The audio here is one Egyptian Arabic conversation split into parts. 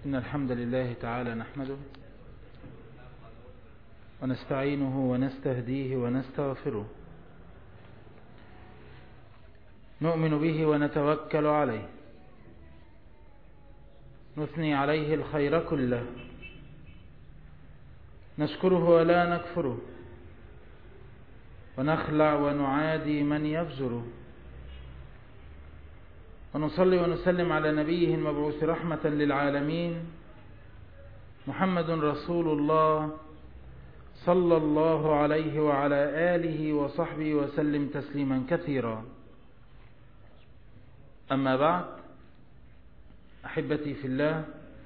إن الحمد لله تعالى نحمده ونستعينه ونستهديه ونستغفره نؤمن به ونتوكل عليه نثني عليه الخير كله نشكره ولا نكفره ونخلع ونعادي من يفجره ونصلي ونسلم على نبيه المبعوث رحمة للعالمين محمد رسول الله صلى الله عليه وعلى آله وصحبه وسلم تسليما كثيرا أما بعد أحبتي في الله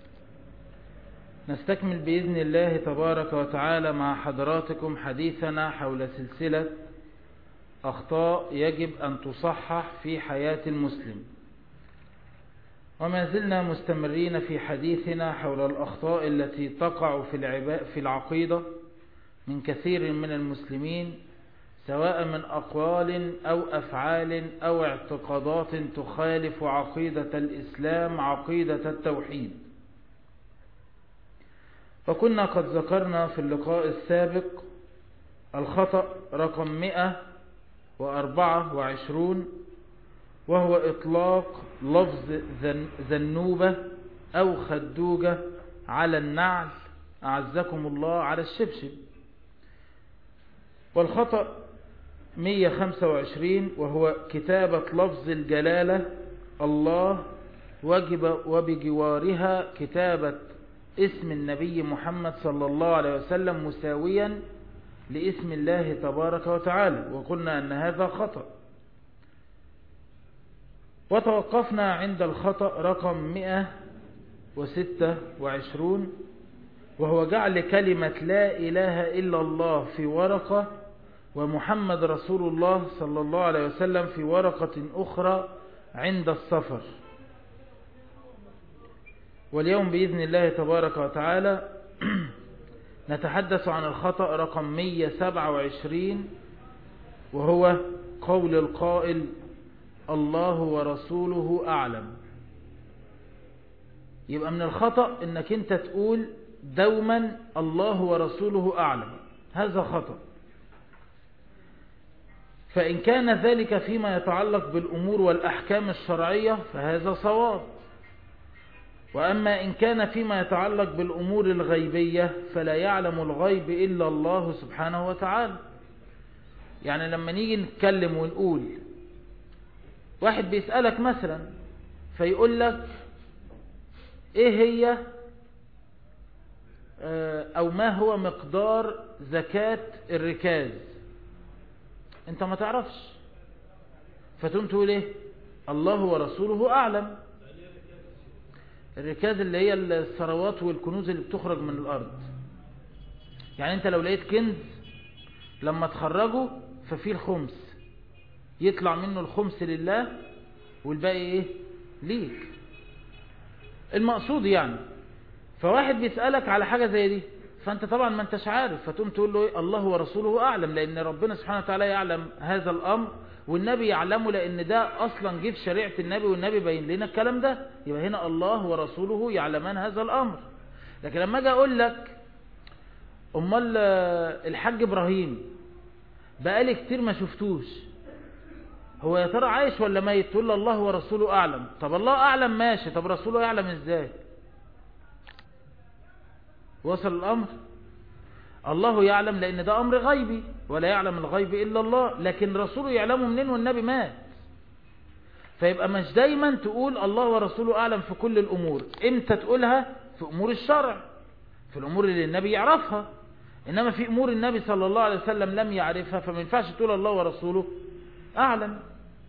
نستكمل بإذن الله تبارك وتعالى مع حضراتكم حديثنا حول سلسلة أخطاء يجب أن تصحح في حياة المسلم وما زلنا مستمرين في حديثنا حول الأخطاء التي تقع في, في العقيدة من كثير من المسلمين سواء من أقوال أو أفعال أو اعتقادات تخالف عقيدة الإسلام عقيدة التوحيد فكنا قد ذكرنا في اللقاء السابق الخطأ رقم 124 وهو إطلاق لفظ ذنوبة أو خدوجة على النعل أعزكم الله على الشبشب والخطأ 125 وهو كتابة لفظ الجلالة الله وجب وبجوارها كتابة اسم النبي محمد صلى الله عليه وسلم مساويا لاسم الله تبارك وتعالى وقلنا أن هذا خطأ وتوقفنا عند الخطأ رقم 126 وهو جعل كلمة لا إله إلا الله في ورقة ومحمد رسول الله صلى الله عليه وسلم في ورقة أخرى عند السفر واليوم بإذن الله تبارك وتعالى نتحدث عن الخطأ رقم 127 وهو قول القائل الله ورسوله أعلم يبقى من الخطأ انك انت تقول دوما الله ورسوله أعلم هذا خطأ فإن كان ذلك فيما يتعلق بالأمور والأحكام الشرعية فهذا صواب وأما إن كان فيما يتعلق بالأمور الغيبية فلا يعلم الغيب إلا الله سبحانه وتعالى يعني لما نيجي نتكلم ونقول واحد بيسألك مثلا فيقول لك ايه هي او ما هو مقدار زكاة الركاز انت ما تعرفش فتقوم تقول ايه الله ورسوله اعلم الركاز اللي هي الثروات والكنوز اللي بتخرج من الارض يعني انت لو لقيت كنز لما تخرجه ففيه الخمس يطلع منه الخمس لله والباقي ايه ليك المقصود يعني فواحد بيسألك على حاجة زي دي فانت طبعا ما انتش عارف فتقوم تقول له ايه الله ورسوله اعلم لان ربنا سبحانه وتعالى يعلم هذا الامر والنبي يعلمه لان ده اصلا جه في شريعة النبي والنبي بين لنا الكلام ده يبقى هنا الله ورسوله يعلمان هذا الامر لكن لما اجي اقول لك امال الحاج ابراهيم بقالي كتير ما شفتوش هو يا ترى عايش ولا ميت تقول الله ورسوله اعلم طب الله اعلم ماشي طب رسوله يعلم ازاي وصل الامر الله يعلم لان ده امر غيبي ولا يعلم الغيب الا الله لكن رسوله يعلمه منين والنبي مات فيبقى مش دايما تقول الله ورسوله اعلم في كل الامور امتى تقولها في امور الشرع في الامور اللي النبي يعرفها انما في امور النبي صلى الله عليه وسلم لم يعرفها فما ينفعش تقول الله ورسوله أعلم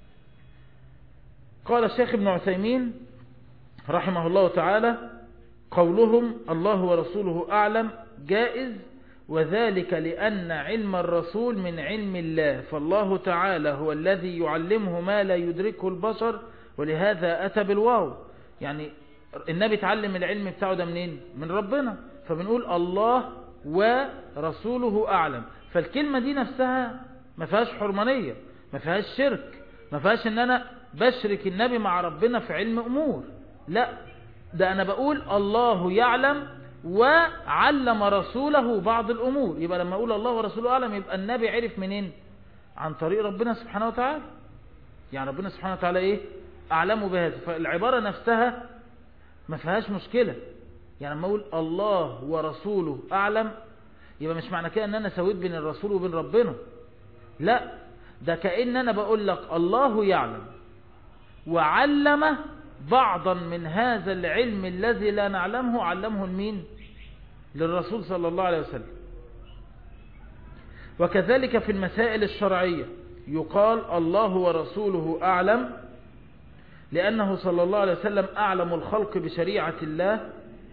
قال الشيخ ابن عثيمين رحمه الله تعالى قولهم الله ورسوله أعلم جائز وذلك لأن علم الرسول من علم الله فالله تعالى هو الذي يعلمه ما لا يدركه البشر ولهذا أتى بالواو يعني النبي تعلم العلم بتاعه ده منين من ربنا فبنقول الله ورسوله أعلم فالكلمة دي نفسها ما فيهاش حرمانية ما فيهاش شرك ما فيهاش ان انا بشرك النبي مع ربنا في علم امور لا ده انا بقول الله يعلم وعلم رسوله بعض الامور يبقى لما اقول الله ورسوله اعلم يبقى النبي عرف منين عن طريق ربنا سبحانه وتعالى يعني ربنا سبحانه وتعالى ايه اعلمه بهذا فالعبارة نفسها ما فيهاش مشكلة يعني لما اقول الله ورسوله اعلم يبقى مش معنى كده ان انا سويت بين الرسول وبين ربنا لا ده كأن انا بقول لك الله يعلم وعلم بعضا من هذا العلم الذي لا نعلمه علمه المين للرسول صلى الله عليه وسلم وكذلك في المسائل الشرعية يقال الله ورسوله أعلم لأنه صلى الله عليه وسلم أعلم الخلق بشريعة الله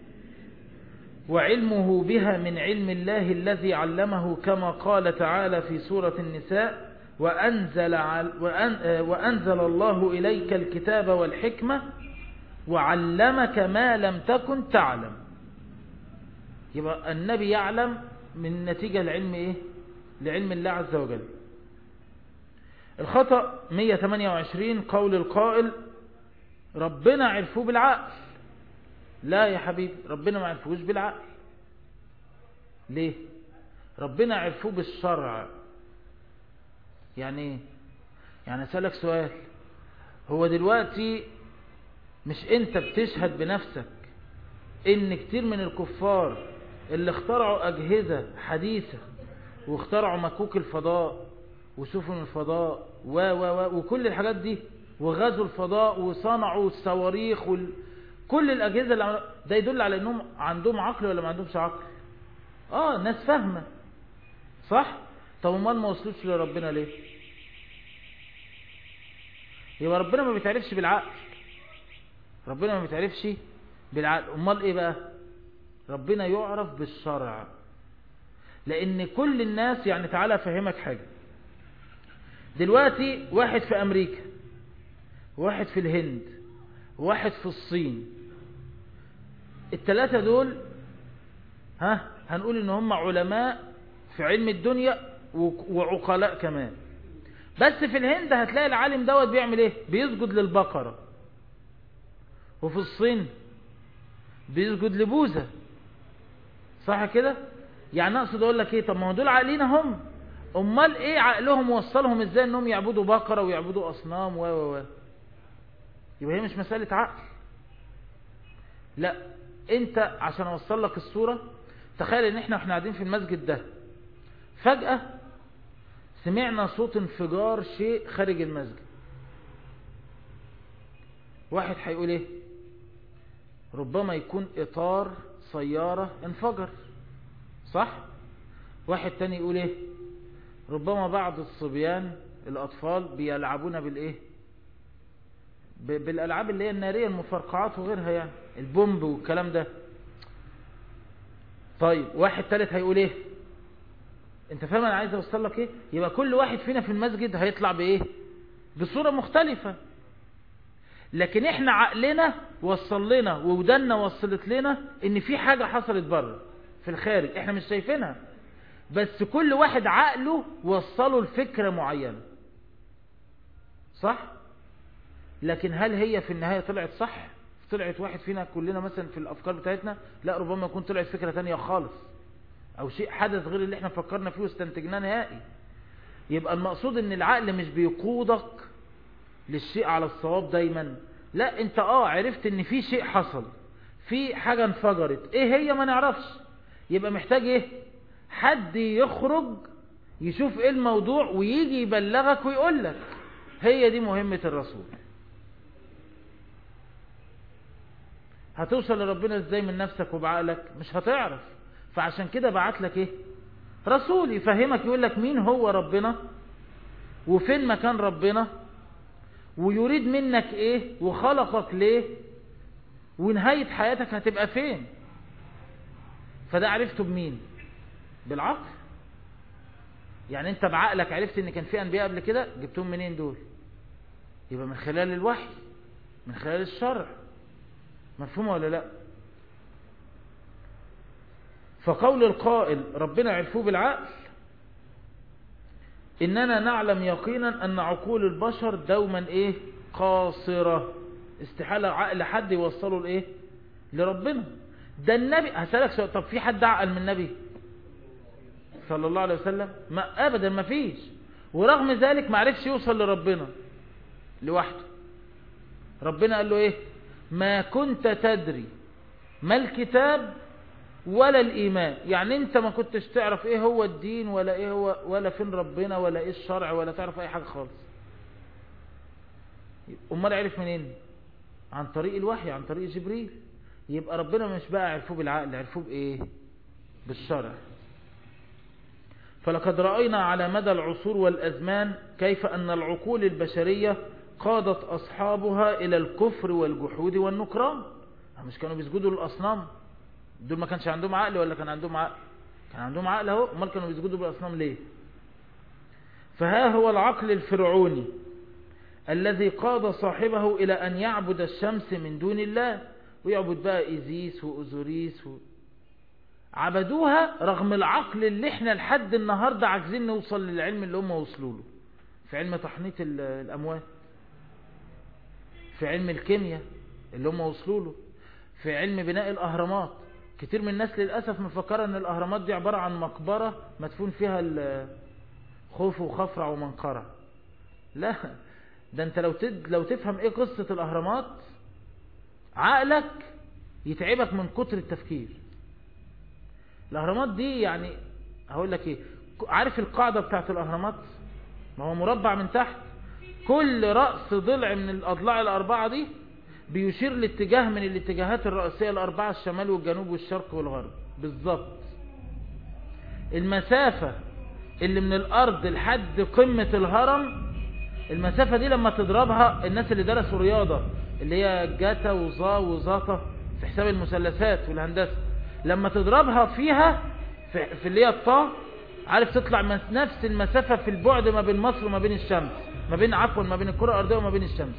وعلمه بها من علم الله الذي علمه كما قال تعالى في سورة النساء وأنزل, وأنزل الله إليك الكتاب والحكمة وعلمك ما لم تكن تعلم يبقى النبي يعلم من نتيجة العلم إيه لعلم الله عز وجل الخطأ 128 قول القائل ربنا عرفوه بالعقل لا يا حبيبي ربنا ما عرفوش بالعقل ليه ربنا عرفوه بالشرع يعني ايه يعني اسألك سؤال هو دلوقتي مش انت بتشهد بنفسك ان كتير من الكفار اللي اخترعوا اجهزة حديثة واخترعوا مكوك الفضاء وسفن الفضاء و و و وكل الحاجات دي وغزوا الفضاء وصنعوا الصواريخ وال... كل الاجهزة اللي عملوا ده يدل على انهم عندهم عقل ولا ما عندهمش عقل اه ناس فاهمة صح طب امال ما وصلوش لربنا ليه يبقى ربنا ما بيتعرفش بالعقل ربنا ما بيتعرفش بالعقل امال ايه بقى ربنا يعرف بالشرع لان كل الناس يعني تعالى افهمك حاجة دلوقتي واحد في امريكا واحد في الهند واحد في الصين التلاتة دول ها هنقول ان هم علماء في علم الدنيا وعقلاء كمان بس في الهند هتلاقي العالم دوت بيعمل ايه بيسجد للبقرة وفي الصين بيسجد لبوذا صح كده يعني اقصد اقول لك ايه طب ما هو دول عاقلين هم امال ايه عقلهم وصلهم ازاي انهم يعبدوا بقرة ويعبدوا اصنام و و و يبقى هي مش مسألة عقل لا انت عشان اوصل لك الصورة تخيل ان احنا واحنا قاعدين في المسجد ده فجأة سمعنا صوت انفجار شيء خارج المسجد واحد هيقول ايه ربما يكون اطار سيارة انفجر صح واحد تاني يقول ايه ربما بعض الصبيان الاطفال بيلعبون بالايه بالالعاب اللي هي النارية المفرقعات وغيرها يعني البومب والكلام ده طيب واحد تالت هيقول ايه انت فاهم انا عايز اوصل لك ايه يبقى كل واحد فينا في المسجد هيطلع بايه بصورة مختلفة لكن احنا عقلنا وصل لنا وودنا وصلت لنا ان في حاجة حصلت بره في الخارج احنا مش شايفينها بس كل واحد عقله وصله لفكرة معينة صح لكن هل هي في النهاية طلعت صح طلعت واحد فينا كلنا مثلا في الافكار بتاعتنا لا ربما يكون طلعت فكرة تانية خالص او شيء حدث غير اللي احنا فكرنا فيه واستنتجناه نهائي يبقى المقصود ان العقل مش بيقودك للشيء على الصواب دايما لا انت اه عرفت ان في شيء حصل في حاجة انفجرت ايه هي ما نعرفش يبقى محتاج ايه حد يخرج يشوف ايه الموضوع ويجي يبلغك ويقول لك هي دي مهمة الرسول هتوصل لربنا ازاي من نفسك وبعقلك مش هتعرف فعشان كده بعت لك ايه رسول يفهمك يقول لك مين هو ربنا وفين مكان ربنا ويريد منك ايه وخلقك ليه ونهاية حياتك هتبقى فين فده عرفته بمين بالعقل يعني انت بعقلك عرفت ان كان في انبياء قبل كده جبتهم منين دول يبقى من خلال الوحي من خلال الشرع مفهوم ولا لا فقول القائل ربنا عرفوه بالعقل إننا نعلم يقينا أن عقول البشر دوما إيه قاصرة استحالة عقل حد يوصله لإيه لربنا ده النبي هسألك سؤال طب في حد عقل من النبي صلى الله عليه وسلم ما ابدا ما فيش ورغم ذلك ما عرفش يوصل لربنا لوحده ربنا قال له ايه ما كنت تدري ما الكتاب ولا الايمان يعني انت ما كنتش تعرف ايه هو الدين ولا ايه هو ولا فين ربنا ولا ايه الشرع ولا تعرف اي حاجة خالص امال عرف منين عن طريق الوحي عن طريق جبريل يبقى ربنا مش بقى عرفوه بالعقل عرفوه بايه بالشرع فلقد رأينا على مدى العصور والأزمان كيف أن العقول البشرية قادت أصحابها إلى الكفر والجحود والنكران مش كانوا بيسجدوا للأصنام دول ما كانش عندهم عقل ولا كان عندهم عقل كان عندهم عقل اهو امال كانوا بيسجدوا بالأصنام ليه فها هو العقل الفرعوني الذي قاد صاحبه إلى أن يعبد الشمس من دون الله ويعبد بقى إيزيس وأزوريس و... عبدوها رغم العقل اللي احنا لحد النهاردة عاجزين نوصل للعلم اللي هم وصلوا له في علم تحنيط الأموات في علم الكيمياء اللي هم وصلوا له في علم بناء الأهرامات كتير من الناس للأسف مفكرة ان الأهرامات دي عبارة عن مقبرة مدفون فيها خوف وخفرع ومنقرة لا ده انت لو تد لو تفهم ايه قصة الأهرامات عقلك يتعبك من كتر التفكير الأهرامات دي يعني هقول لك ايه عارف القاعدة بتاعت الأهرامات ما هو مربع من تحت كل رأس ضلع من الأضلاع الأربعة دي بيشير لاتجاه من الاتجاهات الرئيسية الأربعة الشمال والجنوب والشرق والغرب بالظبط المسافة اللي من الأرض لحد قمة الهرم المسافة دي لما تضربها الناس اللي درسوا رياضة اللي هي جاتا وظا وزاطة في حساب المثلثات والهندسة لما تضربها فيها في, في اللي هي الطا عارف تطلع نفس المسافة في البعد ما بين مصر وما بين الشمس ما بين عفوا ما بين الكرة الأرضية وما بين الشمس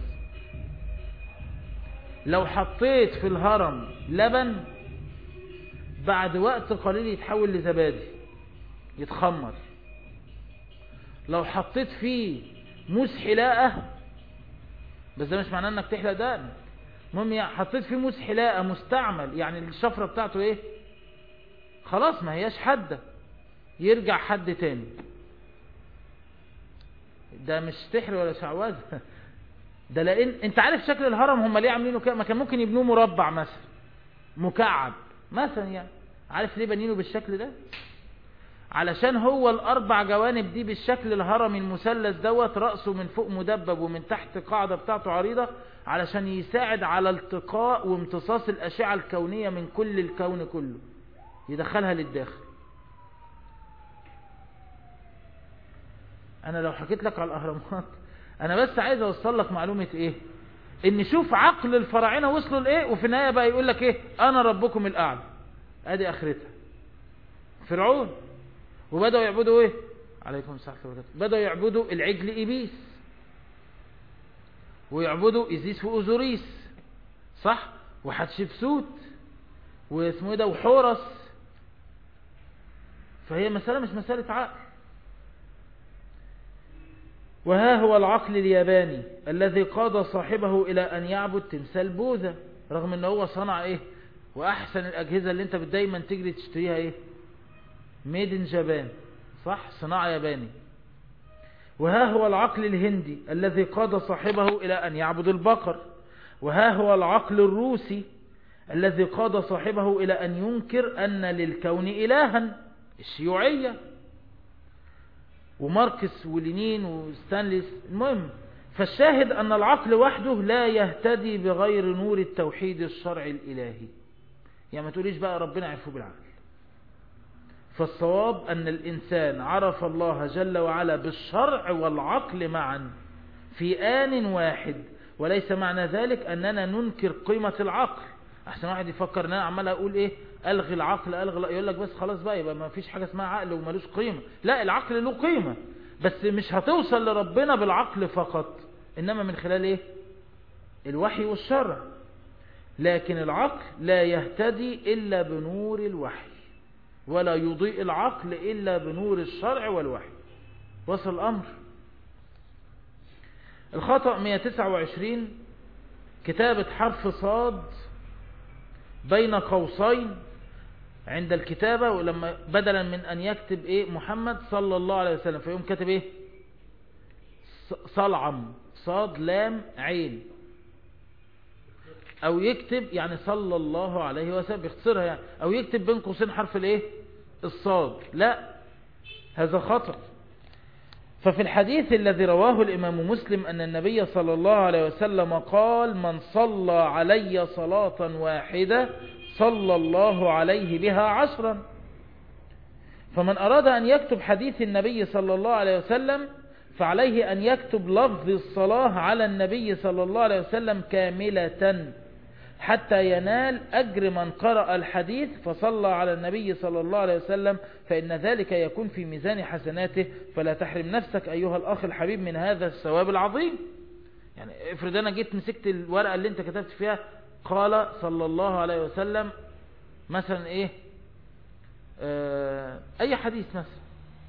لو حطيت في الهرم لبن بعد وقت قليل يتحول لزبادي يتخمر لو حطيت فيه موس حلاقة بس ده مش معناه انك تحلق دقن المهم يعني حطيت فيه موس حلاقة مستعمل يعني الشفرة بتاعته ايه خلاص ما هياش حدة يرجع حد تاني ده مش سحر ولا شعوذة ده لان انت عارف شكل الهرم هم ليه عاملينه كده ما كان ممكن يبنوه مربع مثلا مكعب مثلا يعني عارف ليه بنينه بالشكل ده علشان هو الاربع جوانب دي بالشكل الهرمي المثلث دوت رأسه من فوق مدبب ومن تحت قاعدة بتاعته عريضة علشان يساعد على التقاء وامتصاص الاشعة الكونية من كل الكون كله يدخلها للداخل انا لو حكيت لك على الاهرامات انا بس عايز اوصل لك معلومة ايه ان شوف عقل الفراعنة وصلوا لايه وفي النهاية بقى يقول لك ايه انا ربكم الاعلى ادي اخرتها فرعون وبدأوا يعبدوا ايه عليكم السلام وبركاته بدأوا يعبدوا العجل إبيس ويعبدوا إزيس وأوزوريس صح وحتشبسوت واسمه ايه ده وحورس فهي مسألة مش مسألة عقل وها هو العقل الياباني الذي قاد صاحبه إلى أن يعبد تمثال بوذا رغم أنه هو صنع إيه وأحسن الأجهزة اللي أنت دايما تجري تشتريها إيه ميد ان جابان صح صناعة ياباني وها هو العقل الهندي الذي قاد صاحبه إلى أن يعبد البقر وها هو العقل الروسي الذي قاد صاحبه إلى أن ينكر أن للكون إلها الشيوعية وماركس ولينين وستانليس المهم فالشاهد أن العقل وحده لا يهتدي بغير نور التوحيد الشرعي الإلهي يعني ما تقوليش بقى ربنا عرفه بالعقل فالصواب أن الإنسان عرف الله جل وعلا بالشرع والعقل معا في آن واحد وليس معنى ذلك أننا ننكر قيمة العقل أحسن واحد يفكر أن أنا عمال أقول إيه ألغي العقل ألغي يقول لك بس خلاص بقى يبقى ما فيش حاجة اسمها عقل ومالوش قيمة لا العقل له قيمة بس مش هتوصل لربنا بالعقل فقط إنما من خلال إيه الوحي والشرع لكن العقل لا يهتدي إلا بنور الوحي ولا يضيء العقل إلا بنور الشرع والوحي وصل الأمر الخطأ 129 كتابة حرف صاد بين قوسين عند الكتابة ولما بدلا من أن يكتب إيه محمد صلى الله عليه وسلم فيقوم كاتب إيه صلعم صاد لام عين أو يكتب يعني صلى الله عليه وسلم بيختصرها يعني أو يكتب بين قوسين حرف الإيه الصاد لا هذا خطأ ففي الحديث الذي رواه الإمام مسلم أن النبي صلى الله عليه وسلم قال من صلى علي صلاة واحدة صلى الله عليه بها عشرا فمن أراد أن يكتب حديث النبي صلى الله عليه وسلم فعليه أن يكتب لفظ الصلاة على النبي صلى الله عليه وسلم كاملة حتى ينال أجر من قرأ الحديث فصلى على النبي صلى الله عليه وسلم فإن ذلك يكون في ميزان حسناته فلا تحرم نفسك أيها الأخ الحبيب من هذا الثواب العظيم يعني افرض أنا جيت مسكت الورقة اللي انت كتبت فيها قال صلى الله عليه وسلم مثلا ايه اه اي حديث مثلا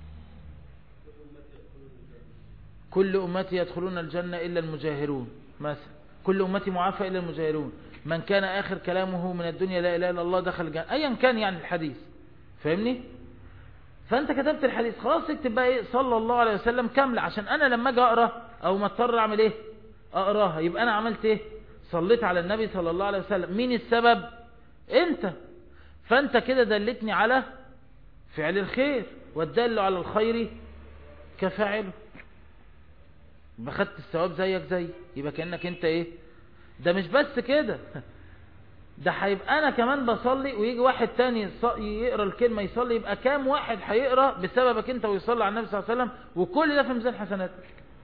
كل أمتي يدخلون الجنة إلا المجاهرون مثلا كل أمتي معافى إلا المجاهرون من كان آخر كلامه من الدنيا لا إله إلا الله دخل الجنة أيا كان يعني الحديث فاهمني فأنت كتبت الحديث خلاص اكتب بقى إيه صلى الله عليه وسلم كاملة عشان أنا لما أجي أقرأ أو ما اضطر أعمل إيه أقراها يبقى أنا عملت إيه صليت على النبي صلى الله عليه وسلم مين السبب أنت فأنت كده دلتني على فعل الخير والدل على الخير كفاعله يبقى خدت الثواب زيك زي يبقى كأنك انت ايه ده مش بس كده ده هيبقى انا كمان بصلي ويجي واحد تاني يقرا الكلمه يصلي يبقى كام واحد هيقرا بسببك انت ويصلي على النبي صلى الله عليه وسلم وكل ده في ميزان حسناتك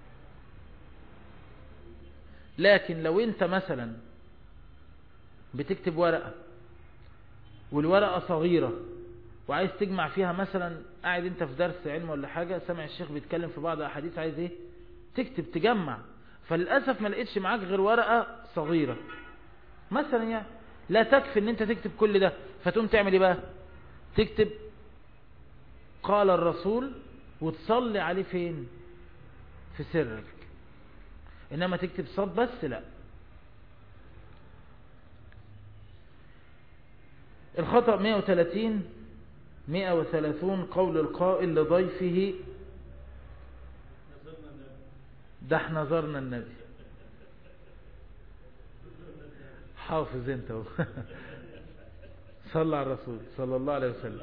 لكن لو انت مثلا بتكتب ورقه والورقه صغيره وعايز تجمع فيها مثلا قاعد انت في درس علم ولا حاجه سامع الشيخ بيتكلم في بعض الاحاديث عايز ايه تكتب تجمع فللأسف ما لقيتش معاك غير ورقة صغيرة مثلا يعني لا تكفي ان انت تكتب كل ده فتقوم تعمل ايه بقى تكتب قال الرسول وتصلي عليه فين في سرك انما تكتب صد بس لا الخطأ 130 130 قول القائل لضيفه ده احنا زرنا النبي حافظ انت صلى على الرسول صلى الله عليه وسلم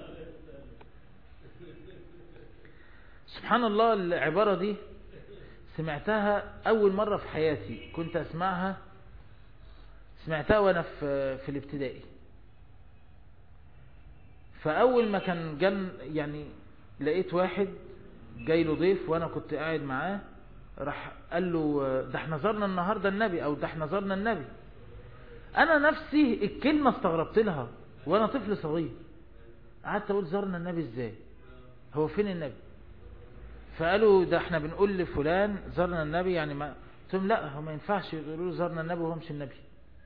سبحان الله العبارة دي سمعتها أول مرة في حياتي كنت أسمعها سمعتها وأنا في, في الابتدائي فأول ما كان جن يعني لقيت واحد جاي له ضيف وأنا كنت قاعد معاه راح قال له ده احنا زرنا النهاردة النبي او ده احنا زرنا النبي انا نفسي الكلمة استغربت لها وانا طفل صغير قعدت اقول زرنا النبي ازاي هو فين النبي فقالوا ده احنا بنقول لفلان زرنا النبي يعني ما قلت لهم لا هو ما ينفعش يقولوا له زرنا النبي وهو مش النبي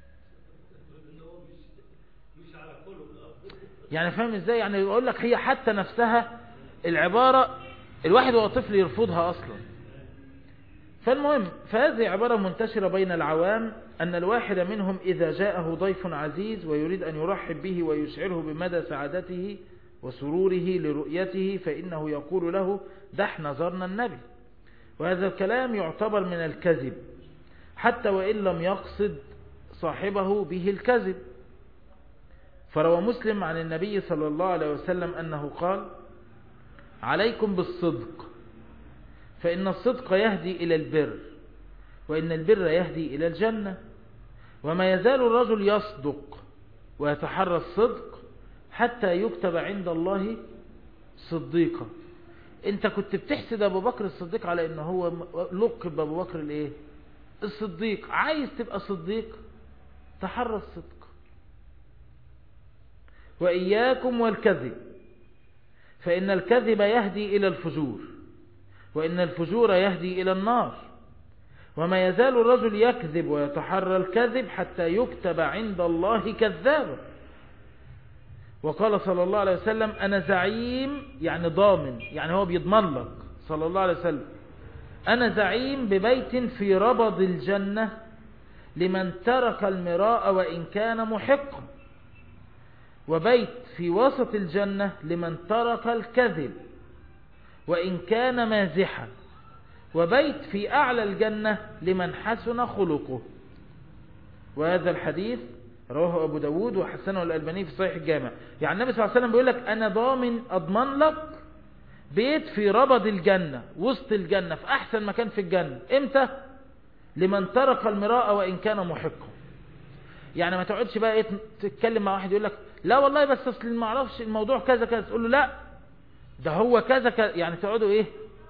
يعني فاهم ازاي يعني يقول لك هي حتى نفسها العبارة الواحد وهو طفل يرفضها اصلا فالمهم فهذه عبارة منتشرة بين العوام أن الواحد منهم إذا جاءه ضيف عزيز ويريد أن يرحب به ويشعره بمدى سعادته وسروره لرؤيته فإنه يقول له ده احنا زرنا النبي وهذا الكلام يعتبر من الكذب حتى وإن لم يقصد صاحبه به الكذب فروى مسلم عن النبي صلى الله عليه وسلم أنه قال عليكم بالصدق فإن الصدق يهدي إلى البر وإن البر يهدي إلى الجنة وما يزال الرجل يصدق ويتحرى الصدق حتى يكتب عند الله صديقا انت كنت بتحسد ابو بكر الصديق على انه هو لقب ابو بكر الايه الصديق عايز تبقى صديق تحرى الصدق وإياكم والكذب فإن الكذب يهدي إلى الفجور وإن الفجور يهدي إلى النار وما يزال الرجل يكذب ويتحرى الكذب حتى يكتب عند الله كذابا وقال صلى الله عليه وسلم أنا زعيم يعني ضامن يعني هو بيضمن لك صلى الله عليه وسلم أنا زعيم ببيت في ربض الجنة لمن ترك المراء وإن كان محقا وبيت في وسط الجنة لمن ترك الكذب وإن كان مازحا وبيت في أعلى الجنة لمن حسن خلقه وهذا الحديث رواه أبو داود وحسنه الألباني في صحيح الجامع يعني النبي صلى الله عليه وسلم بيقول لك أنا ضامن أضمن لك بيت في ربض الجنة وسط الجنة في أحسن مكان في الجنة إمتى لمن ترك المراء وإن كان محقا يعني ما تقعدش بقى ايه تتكلم مع واحد يقول لك لا والله بس اصل ما اعرفش الموضوع كذا كذا تقول له لا ده هو كذا كذا يعني تقعدوا ايه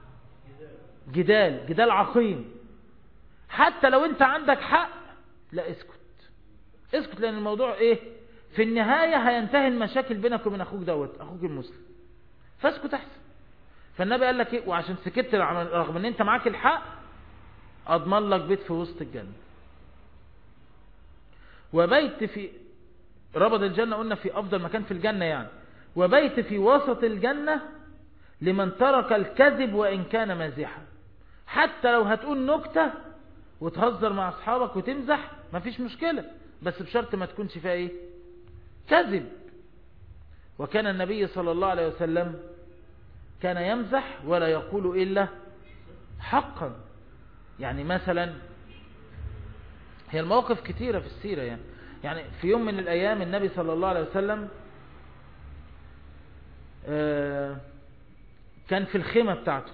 جدال جدال عقيم حتى لو انت عندك حق لا اسكت اسكت لان الموضوع ايه في النهاية هينتهي المشاكل بينك وبين اخوك دوت اخوك المسلم فاسكت احسن فالنبي قال لك ايه وعشان سكت رغم ان انت معاك الحق اضمن لك بيت في وسط الجنة وبيت في ربض الجنة قلنا في افضل مكان في الجنة يعني وبيت في وسط الجنة لمن ترك الكذب وان كان مازحا حتى لو هتقول نكتة وتهزر مع اصحابك وتمزح مفيش مشكلة بس بشرط ما تكونش فيها ايه كذب وكان النبي صلى الله عليه وسلم كان يمزح ولا يقول إلا حقا يعني مثلا هي المواقف كثيرة في السيرة يعني يعني في يوم من الأيام النبي صلى الله عليه وسلم كان في الخيمة بتاعته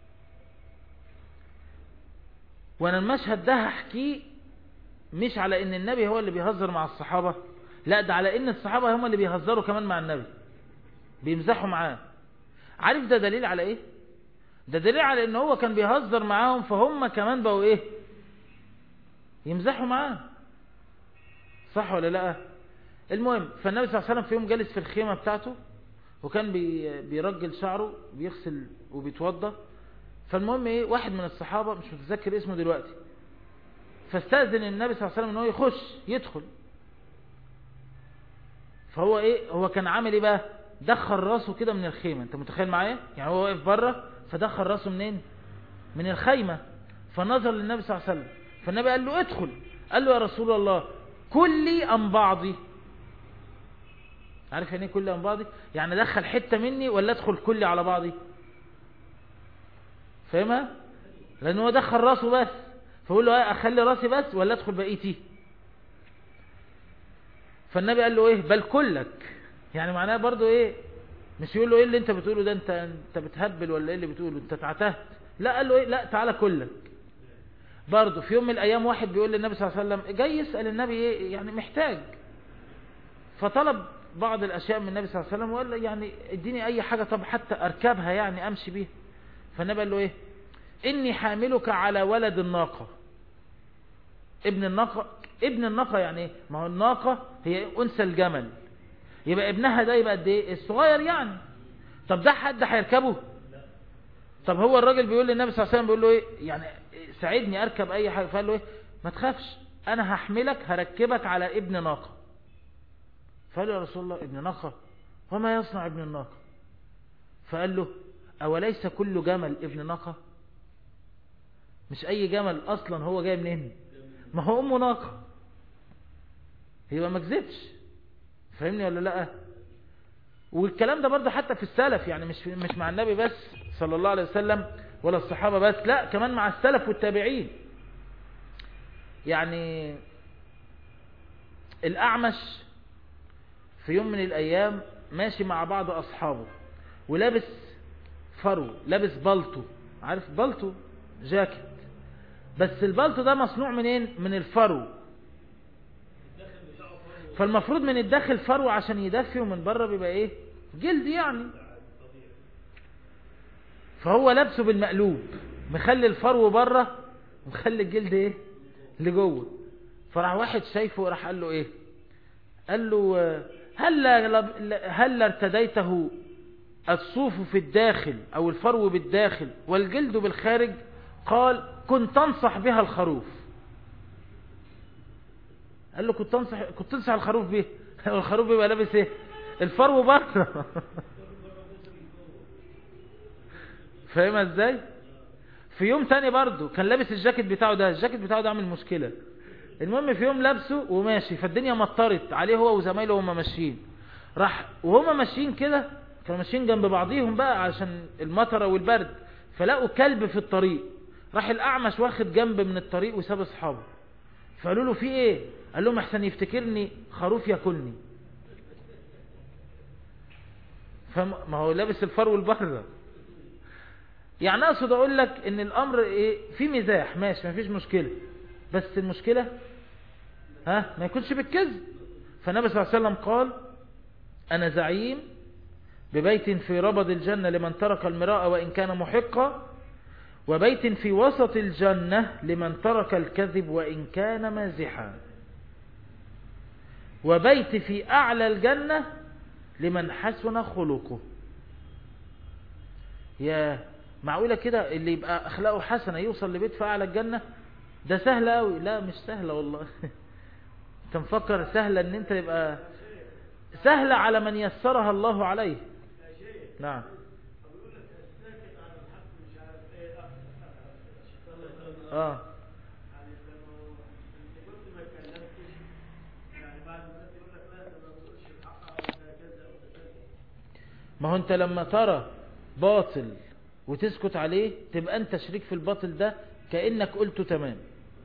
وانا المشهد ده هحكيه مش على ان النبي هو اللي بيهزر مع الصحابة لا ده على ان الصحابة هم اللي بيهزروا كمان مع النبي بيمزحوا معاه عارف ده دليل على ايه ده دليل على ان هو كان بيهزر معاهم فهم كمان بقوا ايه يمزحوا معاه صح ولا لا المهم فالنبي صلى الله عليه وسلم في يوم جالس في الخيمة بتاعته وكان بي بيرجل شعره بيغسل وبيتوضى فالمهم ايه واحد من الصحابة مش متذكر اسمه دلوقتي فاستأذن النبي صلى الله عليه وسلم ان هو يخش يدخل فهو ايه هو كان عامل ايه بقى دخل راسه كده من الخيمة انت متخيل معايا يعني هو واقف بره فدخل راسه منين من الخيمة فنظر للنبي صلى الله عليه وسلم فالنبي قال له ادخل قال له يا رسول الله كلي ام بعضي عارف يعني ايه كلي ام بعضي يعني دخل حتة مني ولا ادخل كلي على بعضي فاهمها لان هو دخل راسه بس فقول له اخلي راسي بس ولا ادخل بقيتي فالنبي قال له ايه بل كلك يعني معناه برضو ايه مش يقول له ايه اللي انت بتقوله ده انت انت بتهبل ولا ايه اللي بتقوله انت تعتهت لا قال له ايه لا تعالى كلك برضو في يوم من الايام واحد بيقول للنبي صلى الله عليه وسلم جاي يسأل النبي ايه يعني محتاج فطلب بعض الاشياء من النبي صلى الله عليه وسلم وقال له يعني اديني اي حاجة طب حتى اركبها يعني امشي بيها فالنبي قال له ايه اني حاملك على ولد الناقة ابن الناقة ابن الناقة يعني ايه ما هو الناقة هي انثى الجمل يبقى ابنها ده يبقى قد ايه الصغير يعني طب ده حد هيركبه طب هو الراجل بيقول للنبي صلى الله عليه وسلم بيقول له ايه يعني ساعدني اركب اي حاجة فقال له ايه ما تخافش انا هحملك هركبك على ابن ناقة فقال له يا رسول الله ابن ناقة وما يصنع ابن الناقة فقال له اوليس كل جمل ابن ناقة مش اي جمل اصلا هو جاي منين ما هو امه ناقة يبقى ما كذبش فاهمني ولا لا والكلام ده برضه حتى في السلف يعني مش مش مع النبي بس صلى الله عليه وسلم ولا الصحابة بس لا كمان مع السلف والتابعين يعني الأعمش في يوم من الأيام ماشي مع بعض أصحابه ولابس فرو لابس بلطو عارف بلطو جاكيت بس البلطو ده مصنوع منين من الفرو فالمفروض من الداخل فرو عشان يدفي ومن بره بيبقى ايه جلد يعني فهو لابسه بالمقلوب مخلي الفرو بره ومخلي الجلد ايه لجوه فراح واحد شايفه وراح قال له ايه قال له هل هل ارتديته الصوف في الداخل او الفرو بالداخل والجلد بالخارج قال كنت تنصح بها الخروف قال له كنت تنصح كنت تنصح الخروف بيه الخروف بيبقى لابس ايه الفرو بره فاهمها ازاي في يوم تاني برضو كان لابس الجاكيت بتاعه ده الجاكيت بتاعه ده عامل مشكلة المهم في يوم لابسه وماشي فالدنيا مطرت عليه هو وزمايله وهم ماشيين راح وهما ماشيين كده كانوا ماشيين جنب بعضيهم بقى عشان المطره والبرد فلقوا كلب في الطريق راح الأعمش واخد جنب من الطريق وساب أصحابه فقالوا له في ايه قال لهم احسن يفتكرني خروف ياكلني فما هو لابس الفرو البردة يعني اقصد اقول لك ان الامر ايه في مزاح ماشي ما فيش مشكلة بس المشكلة ها ما يكونش بالكذب فالنبي صلى الله عليه وسلم قال انا زعيم ببيت في ربض الجنة لمن ترك المراء وان كان محقا وبيت في وسط الجنة لمن ترك الكذب وإن كان مازحا وبيت في أعلى الجنة لمن حسن خلقه يا معقولة كده اللي يبقى أخلاقه حسنة يوصل لبيت في أعلى الجنة ده سهل أوي لا مش سهلة والله انت مفكر سهلة ان انت يبقى سهلة على من يسرها الله عليه نعم اه ما هو انت لما ترى باطل وتسكت عليه تبقى انت شريك في الباطل ده كأنك قلته تمام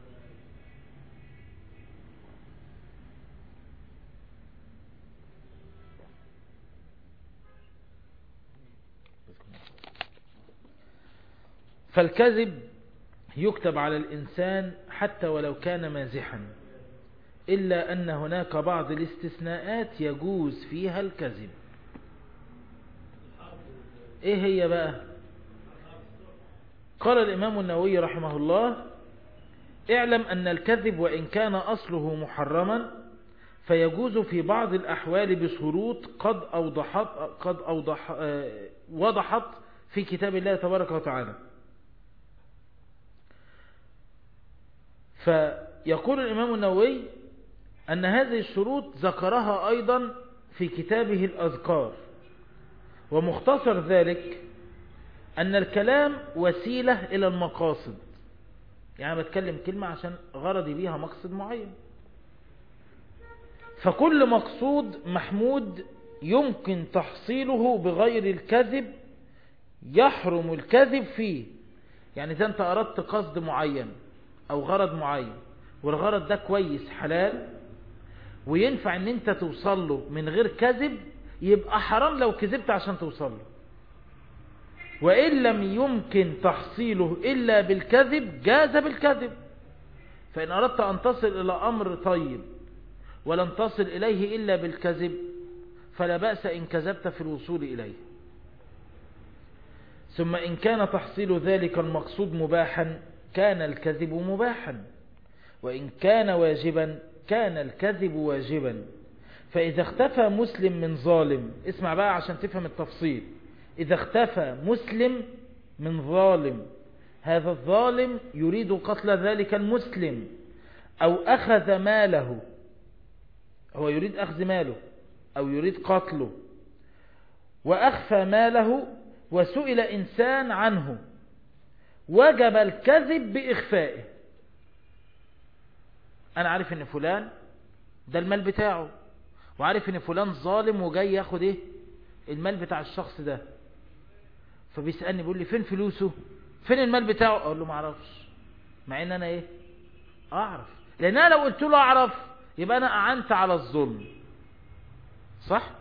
فالكذب يكتب على الإنسان حتى ولو كان مازحا إلا أن هناك بعض الاستثناءات يجوز فيها الكذب إيه هي بقى قال الإمام النووي رحمه الله اعلم أن الكذب وإن كان أصله محرما فيجوز في بعض الأحوال بشروط قد أوضحت, قد أوضح وضحت في كتاب الله تبارك وتعالى فيقول الإمام النووي أن هذه الشروط ذكرها أيضا في كتابه الأذكار ومختصر ذلك أن الكلام وسيلة إلى المقاصد يعني بتكلم كلمة عشان غرضي بيها مقصد معين فكل مقصود محمود يمكن تحصيله بغير الكذب يحرم الكذب فيه يعني إذا أنت أردت قصد معين او غرض معين والغرض ده كويس حلال وينفع ان انت توصل له من غير كذب يبقى حرام لو كذبت عشان توصل له وإن لم يمكن تحصيله إلا بالكذب جاز بالكذب فإن أردت أن تصل إلى أمر طيب ولن تصل إليه إلا بالكذب فلا بأس إن كذبت في الوصول إليه ثم إن كان تحصيل ذلك المقصود مباحا كان الكذب مباحا وإن كان واجبا كان الكذب واجبا فإذا اختفى مسلم من ظالم اسمع بقى عشان تفهم التفصيل إذا اختفى مسلم من ظالم هذا الظالم يريد قتل ذلك المسلم أو أخذ ماله هو يريد أخذ ماله أو يريد قتله وأخفى ماله وسئل إنسان عنه وجب الكذب بإخفائه أنا عارف إن فلان ده المال بتاعه وعارف إن فلان ظالم وجاي ياخد إيه المال بتاع الشخص ده فبيسألني بيقول لي فين فلوسه فين المال بتاعه أقول له معرفش مع إن أنا إيه أعرف لأن أنا لو قلت له أعرف يبقى أنا أعنت على الظلم صح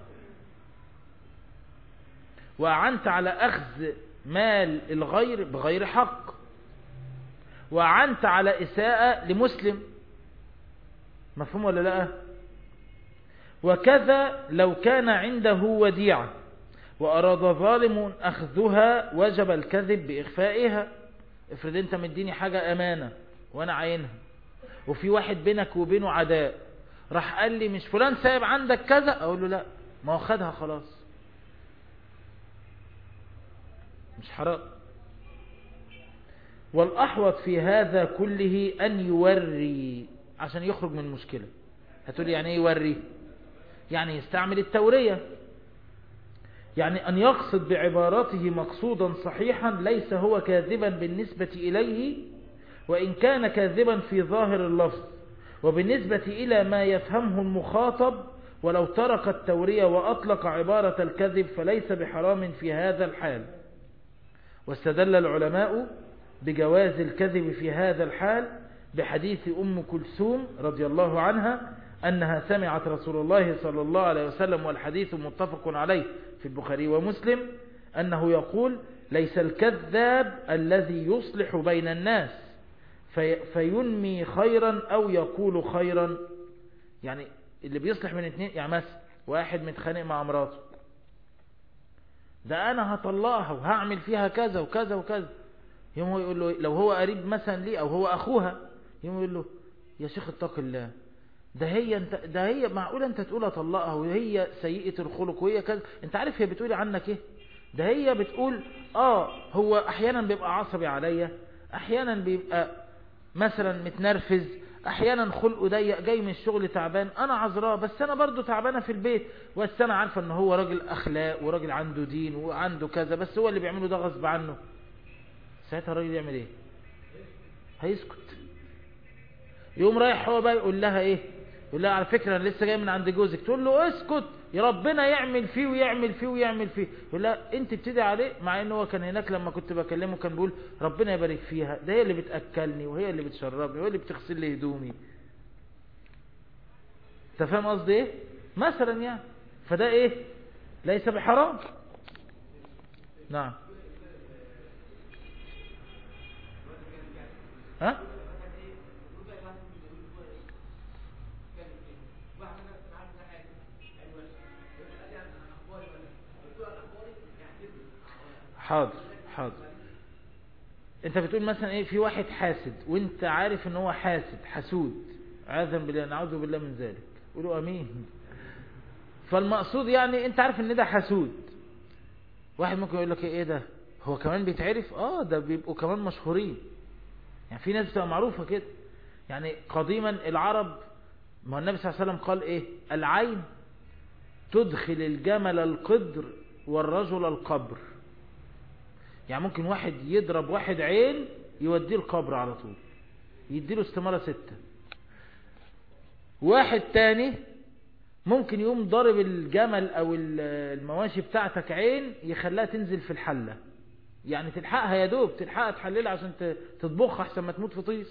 وأعنت على أخذ مال الغير بغير حق وأعنت على إساءة لمسلم مفهوم ولا لا وكذا لو كان عنده وديعة وأراد ظالم أخذها وجب الكذب بإخفائها افرض انت مديني حاجة أمانة وأنا عينها وفي واحد بينك وبينه عداء راح قال لي مش فلان سايب عندك كذا أقول له لا ما هو خدها خلاص مش حرام والأحوط في هذا كله أن يوري عشان يخرج من المشكلة هتقول يعني ايه يوري يعني يستعمل التورية يعني أن يقصد بعبارته مقصودا صحيحا ليس هو كاذبا بالنسبة إليه وإن كان كاذبا في ظاهر اللفظ وبالنسبة إلى ما يفهمه المخاطب ولو ترك التورية وأطلق عبارة الكذب فليس بحرام في هذا الحال واستدل العلماء بجواز الكذب في هذا الحال بحديث أم كلثوم رضي الله عنها أنها سمعت رسول الله صلى الله عليه وسلم والحديث متفق عليه في البخاري ومسلم أنه يقول ليس الكذاب الذي يصلح بين الناس في فينمي خيرا أو يقول خيرا يعني اللي بيصلح من اتنين يعني مثلا واحد متخانق مع مراته ده أنا هطلقها وهعمل فيها كذا وكذا وكذا يوم هو يقول له لو هو قريب مثلا ليه أو هو أخوها يوم يقول له يا شيخ اتق الله ده هي انت ده هي معقوله انت تقول اطلقها وهي سيئه الخلق وهي كذا انت عارف هي بتقولي عنك ايه ده هي بتقول اه هو احيانا بيبقى عصبي عليا احيانا بيبقى مثلا متنرفز احيانا خلقه ضيق جاي من الشغل تعبان انا عذراه بس انا برضو تعبانه في البيت بس انا عارفه ان هو راجل اخلاق وراجل عنده دين وعنده كذا بس هو اللي بيعمله ده غصب عنه ساعتها الراجل يعمل ايه هيسكت يقوم رايح هو بقى يقول لها ايه يقول لها على فكرة انا لسه جاي من عند جوزك تقول له اسكت يا ربنا يعمل فيه ويعمل فيه ويعمل فيه يقول لها انت بتدعي عليه مع ان هو كان هناك لما كنت بكلمه كان بيقول ربنا يبارك فيها ده هي اللي بتاكلني وهي اللي بتشربني وهي اللي بتغسل لي هدومي انت فاهم قصدي ايه مثلا يعني فده ايه ليس بحرام نعم ها حاضر حاضر انت بتقول مثلا ايه في واحد حاسد وانت عارف ان هو حاسد حسود عاذا بالله نعوذ بالله من ذلك قولوا امين فالمقصود يعني انت عارف ان ده حسود واحد ممكن يقول لك ايه ده هو كمان بيتعرف اه ده بيبقوا كمان مشهورين يعني في ناس بتبقى معروفة كده يعني قديما العرب ما النبي صلى الله عليه وسلم قال ايه العين تدخل الجمل القدر والرجل القبر يعني ممكن واحد يضرب واحد عين يوديه القبر على طول يديله استمارة ستة واحد تاني ممكن يقوم ضارب الجمل او المواشي بتاعتك عين يخليها تنزل في الحلة يعني تلحقها يا دوب تلحقها تحللها عشان تطبخها احسن ما تموت في طيس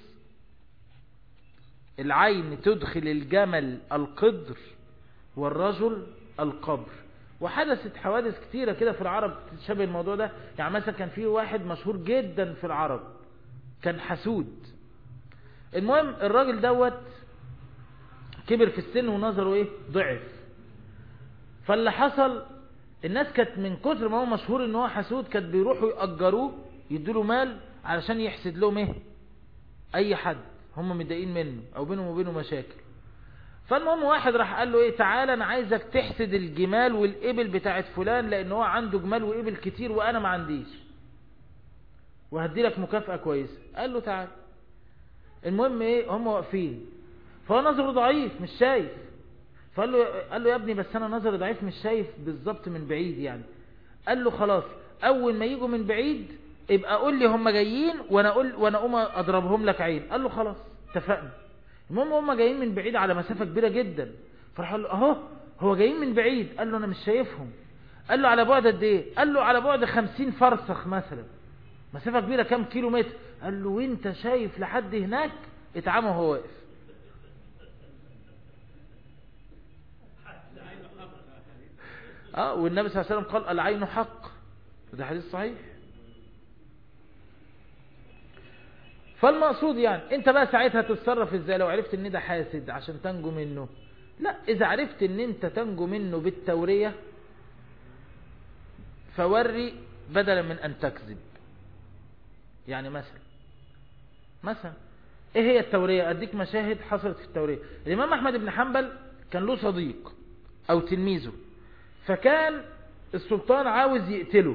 العين تدخل الجمل القدر والرجل القبر وحدثت حوادث كتيرة كده في العرب تشبه الموضوع ده يعني مثلا كان في واحد مشهور جدا في العرب كان حسود المهم الراجل دوت كبر في السن ونظره ايه ضعف فاللي حصل الناس كانت من كتر ما هو مشهور ان هو حسود كانت بيروحوا يأجروه يدوله مال علشان يحسد لهم ايه اي حد هم متضايقين منه او بينهم وبينه مشاكل فالمهم واحد راح قال له ايه تعالى انا عايزك تحسد الجمال والابل بتاعت فلان لان هو عنده جمال وابل كتير وانا ما عنديش وهدي لك مكافأة كويسة قال له تعالى المهم ايه هم واقفين فهو نظره ضعيف مش شايف فقال له قال له يا ابني بس انا نظري ضعيف مش شايف بالظبط من بعيد يعني قال له خلاص اول ما يجوا من بعيد ابقى قول لي هم جايين وانا اقول وانا اقوم اضربهم لك عين قال له خلاص اتفقنا المهم هم جايين من بعيد على مسافة كبيرة جدا فراح قال له اهو هو جايين من بعيد قال له انا مش شايفهم قال له على بعد قد ايه قال له على بعد خمسين فرسخ مثلا مسافة كبيرة كام كيلو متر قال له وانت شايف لحد هناك اتعامى وهو واقف اه والنبي صلى الله عليه وسلم قال العين حق ده حديث صحيح فالمقصود يعني انت بقى ساعتها تتصرف ازاي لو عرفت ان ده حاسد عشان تنجو منه لا اذا عرفت ان انت تنجو منه بالتورية فوري بدلا من ان تكذب يعني مثلا مثلا ايه هي التورية اديك مشاهد حصلت في التورية الامام احمد بن حنبل كان له صديق او تلميذه فكان السلطان عاوز يقتله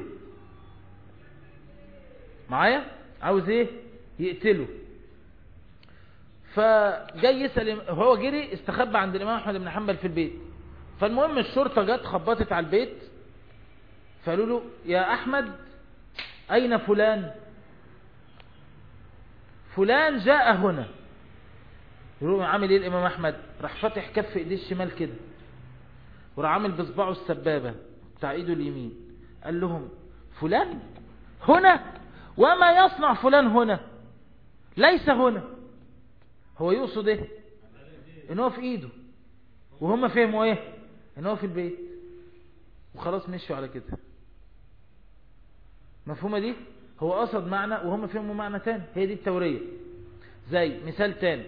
معايا عاوز ايه يقتله فجاي يسأل هو جري استخبى عند الامام احمد بن حنبل في البيت فالمهم الشرطة جت خبطت على البيت فقالوا له يا احمد اين فلان فلان جاء هنا يقولوا عامل ايه الامام احمد راح فتح كف ايديه الشمال كده وراح عامل بصباعه السبابة بتاع ايده اليمين قال لهم فلان هنا وما يصنع فلان هنا ليس هنا هو يقصد ايه ان هو في ايده وهم فهموا ايه ان هو في البيت وخلاص مشوا على كده مفهومة دي هو قصد معنى وهم فهموا معنى تاني هي دي التورية زي مثال تاني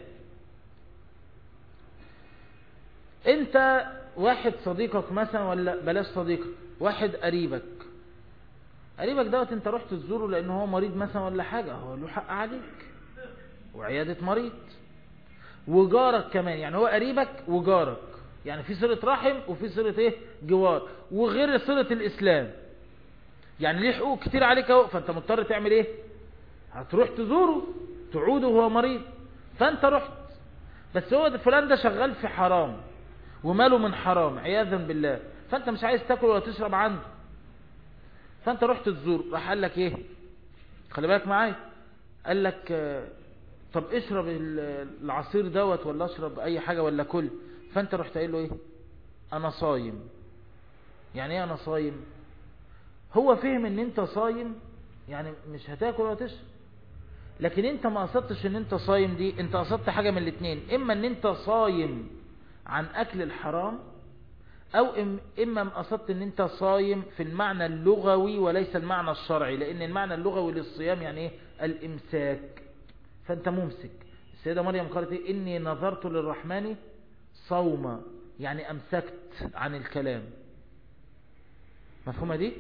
انت واحد صديقك مثلا ولا بلاش صديقك واحد قريبك قريبك دوت انت رحت تزوره لان هو مريض مثلا ولا حاجة هو له حق عليك وعيادة مريض وجارك كمان يعني هو قريبك وجارك يعني في صلة رحم وفي صلة ايه جوار وغير صلة الاسلام يعني ليه حقوق كتير عليك اهو فانت مضطر تعمل ايه هتروح تزوره تعوده وهو مريض فانت رحت بس هو ده فلان ده شغال في حرام وماله من حرام عياذا بالله فانت مش عايز تاكل ولا تشرب عنده فانت رحت تزور راح قال لك ايه خلي بالك معايا قال لك آه، طب اشرب ال- العصير دوت ولا اشرب اي حاجة ولا كل فانت رحت قايل له ايه انا صايم يعني ايه انا صايم هو فهم ان انت صايم يعني مش هتاكل ولا تشرب لكن انت ما قصدتش ان انت صايم دي انت قصدت حاجة من الاتنين اما ان انت صايم عن اكل الحرام او إم- اما قصدت ان انت صايم في المعنى اللغوي وليس المعنى الشرعي لان المعنى اللغوي للصيام يعني ايه الامساك فانت ممسك السيدة مريم قالت ايه اني نظرت للرحمن صوما يعني امسكت عن الكلام مفهومة دي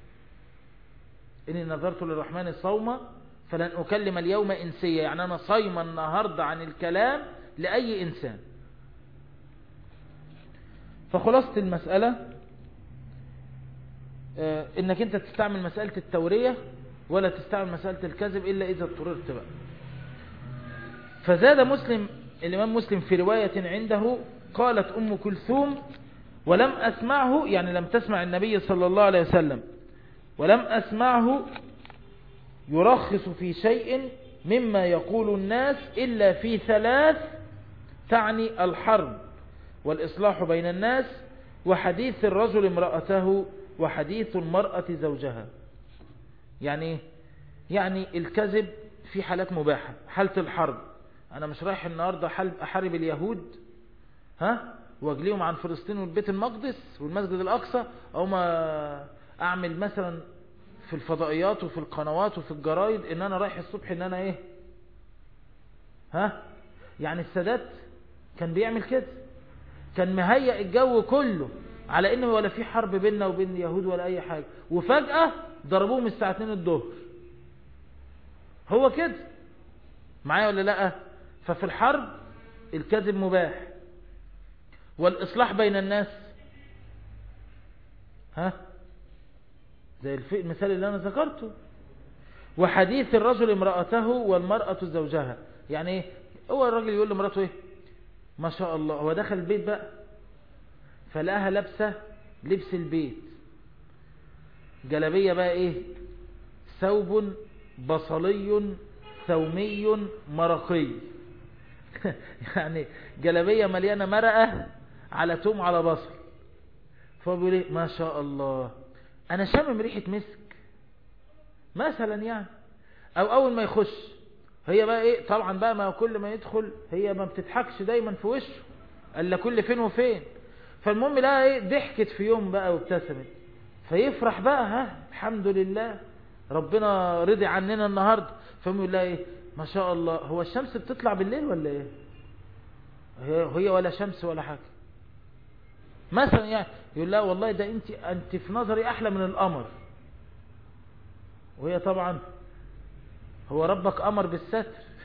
اني نظرت للرحمن صوما فلن اكلم اليوم انسيا يعني انا صايمة النهاردة عن الكلام لاي انسان فخلاصة المسألة آه، انك انت تستعمل مسألة التورية ولا تستعمل مسألة الكذب الا اذا اضطررت بقى فزاد مسلم الامام مسلم في رواية عنده قالت ام كلثوم ولم اسمعه يعني لم تسمع النبي صلى الله عليه وسلم ولم اسمعه يرخص في شيء مما يقول الناس إلا في ثلاث تعني الحرب والإصلاح بين الناس وحديث الرجل امرأته وحديث المرأة زوجها يعني إيه؟ يعني الكذب في حالات مباحة حالة الحرب أنا مش رايح النهاردة حل- أحارب اليهود ها واجليهم عن فلسطين والبيت المقدس والمسجد الأقصى أو ما أعمل مثلا في الفضائيات وفي القنوات وفي الجرايد ان انا رايح الصبح ان انا ايه ها يعني السادات كان بيعمل كده كان مهيئ الجو كله على ان ولا في حرب بيننا وبين اليهود ولا اي حاجة وفجأة ضربوهم الساعة 2 الظهر هو كده معايا ولا لا ففي الحرب الكذب مباح والاصلاح بين الناس ها زي الف- المثال اللي انا ذكرته وحديث الرجل امرأته والمرأة زوجها يعني ايه هو الراجل يقول لمراته ايه ما شاء الله هو دخل البيت بقى فلقاها لابسة لبس البيت جلبية بقى ايه ثوب بصلي ثومي مرقي يعني جلبية مليانة مرقة على توم على بصل فهو بيقول ايه ما شاء الله انا شامم ريحة مسك مثلا يعني او اول ما يخش هي بقى ايه طبعا بقى ما كل ما يدخل هي ما بتضحكش دايما في وشه الا كل فين وفين فالمهم لها ايه ضحكت في يوم بقى وابتسمت فيفرح بقى ها الحمد لله ربنا رضي عننا النهاردة فهم يقول لها ايه ما شاء الله هو الشمس بتطلع بالليل ولا ايه هي هي ولا شمس ولا حاجة مثلا يعني يقول لها والله ده انت انت في نظري احلى من القمر وهي طبعا هو ربك امر بالستر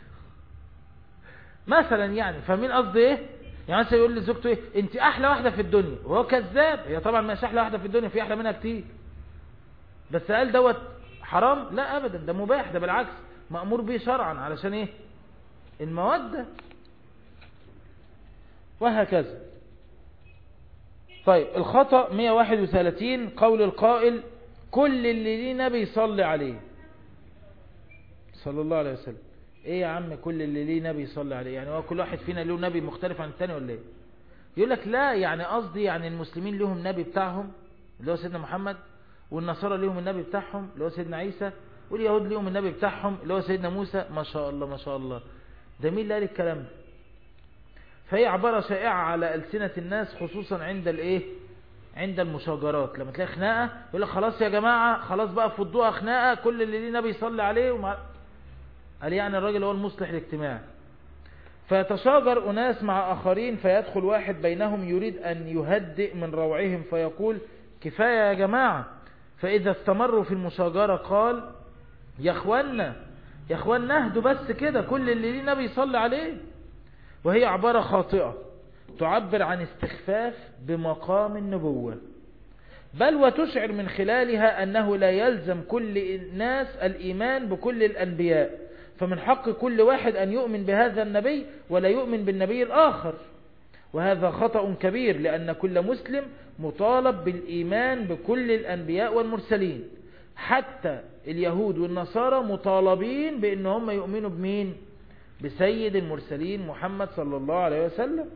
مثلا يعني فاهمين قصدي ايه يعني مثلا يقول لزوجته ايه انت احلى واحده في الدنيا وهو كذاب هي طبعا مش احلى واحده في الدنيا في احلى منها كتير بس قال دوت حرام لا ابدا ده مباح ده بالعكس مأمور به شرعا علشان ايه المودة وهكذا طيب الخطأ 131 قول القائل كل اللي ليه نبي يصلي عليه صلى الله عليه وسلم ايه يا عم كل اللي ليه نبي يصلي عليه يعني هو كل واحد فينا له نبي مختلف عن التاني ولا ايه يقول لك لا يعني قصدي يعني المسلمين لهم نبي بتاعهم اللي هو سيدنا محمد والنصارى لهم النبي بتاعهم اللي هو سيدنا عيسى واليهود لهم النبي بتاعهم اللي هو سيدنا موسى ما شاء الله ما شاء الله ده مين اللي قال الكلام ده فهي عبارة شائعة على ألسنة الناس خصوصا عند الايه عند المشاجرات لما تلاقي خناقة يقول لك خلاص يا جماعة خلاص بقى فضوها خناقة كل اللي ليه نبي يصلي عليه ومع... قال يعني الراجل هو المصلح الاجتماعي فيتشاجر أناس مع آخرين فيدخل واحد بينهم يريد أن يهدئ من روعهم فيقول كفاية يا جماعة فإذا استمروا في المشاجرة قال يا اخوانا يا اخوانا اهدوا بس كده كل اللي ليه نبي يصلي عليه وهي عبارة خاطئة تعبر عن استخفاف بمقام النبوة بل وتشعر من خلالها أنه لا يلزم كل الناس الإيمان بكل الأنبياء فمن حق كل واحد أن يؤمن بهذا النبي ولا يؤمن بالنبي الآخر وهذا خطأ كبير لأن كل مسلم مطالب بالإيمان بكل الأنبياء والمرسلين حتى اليهود والنصارى مطالبين بأن هم يؤمنوا بمين بسيد المرسلين محمد صلى الله عليه وسلم